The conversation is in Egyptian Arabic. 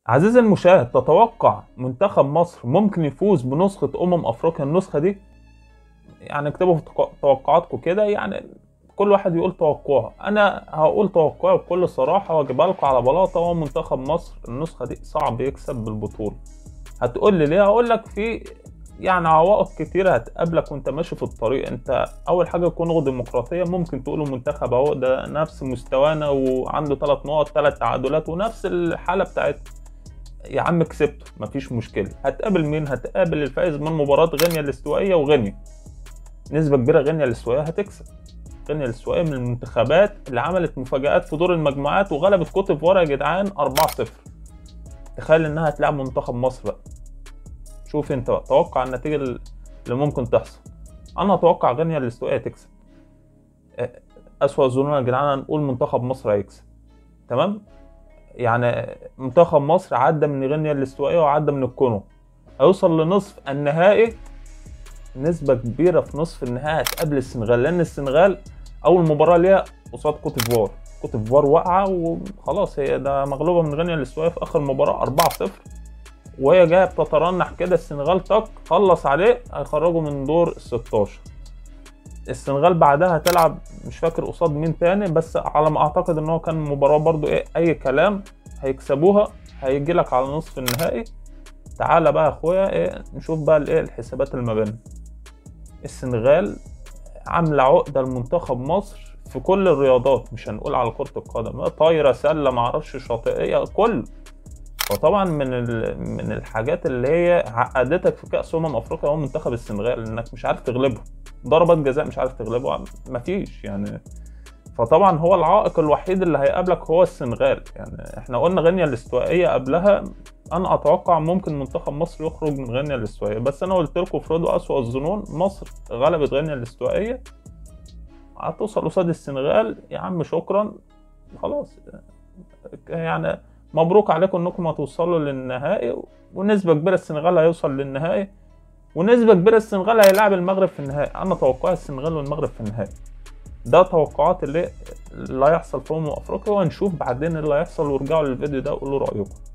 عزيزي المشاهد تتوقع منتخب مصر ممكن يفوز بنسخة أمم أفريقيا النسخة دي؟ يعني اكتبوا في توق- توقعاتكم كده يعني كل واحد يقول توقعه أنا هقول توقعي بكل صراحة وأجيبها لكم على بلاطة هو منتخب مصر النسخة دي صعب يكسب بالبطولة هتقول لي ليه؟ هقول لك في يعني عوائق كتيرة هتقابلك وانت ماشي في الطريق انت اول حاجة كونغو ديمقراطية ممكن تقولوا منتخب اهو ده نفس مستوانا وعنده ثلاث نقط ثلاث تعادلات ونفس الحالة بتاعت يا عم كسبته مفيش مشكلة هتقابل مين هتقابل الفائز من مباراة غينيا الاستوائية وغينيا نسبة كبيرة غينيا الاستوائية هتكسب غينيا الاستوائية من المنتخبات اللي عملت مفاجآت في دور المجموعات وغلبت كوت ديفوار يا جدعان 4-0 تخيل انها هتلعب منتخب مصر بقى شوف انت بقى توقع النتيجة اللي ممكن تحصل انا اتوقع غينيا الاستوائية تكسب اه، اسوأ الظنون يا جدعان هنقول منتخب مصر هيكسب تمام يعني منتخب مصر عدى من غينيا الاستوائية وعدى من الكونغو هيوصل لنصف النهائي نسبة كبيرة في نصف النهائي هتقابل السنغال لأن السنغال أول مباراة ليها قصاد كوت ديفوار كوت ديفوار واقعة وخلاص هي ده مغلوبة من غينيا الاستوائية في آخر مباراة 4-0 وهي جاية بتترنح كده السنغال تك خلص عليه هيخرجوا من دور ال 16 السنغال بعدها هتلعب مش فاكر قصاد مين تاني بس على ما اعتقد ان هو كان مباراة برضو ايه اي كلام هيكسبوها هيجي لك على نصف النهائي تعالى بقى يا اخويا ايه نشوف بقى الايه الحسابات اللي ما بيننا السنغال عاملة عقدة لمنتخب مصر في كل الرياضات مش هنقول على كرة القدم طايرة سلة معرفش شاطئية كله وطبعا من ال- من الحاجات اللي هي عقدتك في كأس أمم أفريقيا هو منتخب السنغال إنك مش عارف تغلبه ضربات جزاء مش عارف تغلبه مفيش يعني فطبعا هو العائق الوحيد اللي هيقابلك هو السنغال يعني احنا قلنا غينيا الاستوائية قبلها انا اتوقع ممكن منتخب مصر يخرج من غينيا الاستوائية بس انا قلت لكم افرضوا اسوأ الظنون مصر غلبت غينيا الاستوائية هتوصل قصاد السنغال يا عم شكرا خلاص يعني مبروك عليكم انكم هتوصلوا للنهائي ونسبة كبيرة السنغال هيوصل للنهائي ونسبة كبيرة السنغال هيلاعب المغرب في النهائي انا توقعي السنغال والمغرب في النهائي ده توقعات اللي اللي هيحصل في امم افريقيا وهنشوف بعدين اللي هيحصل وارجعوا للفيديو ده وقولوا رايكم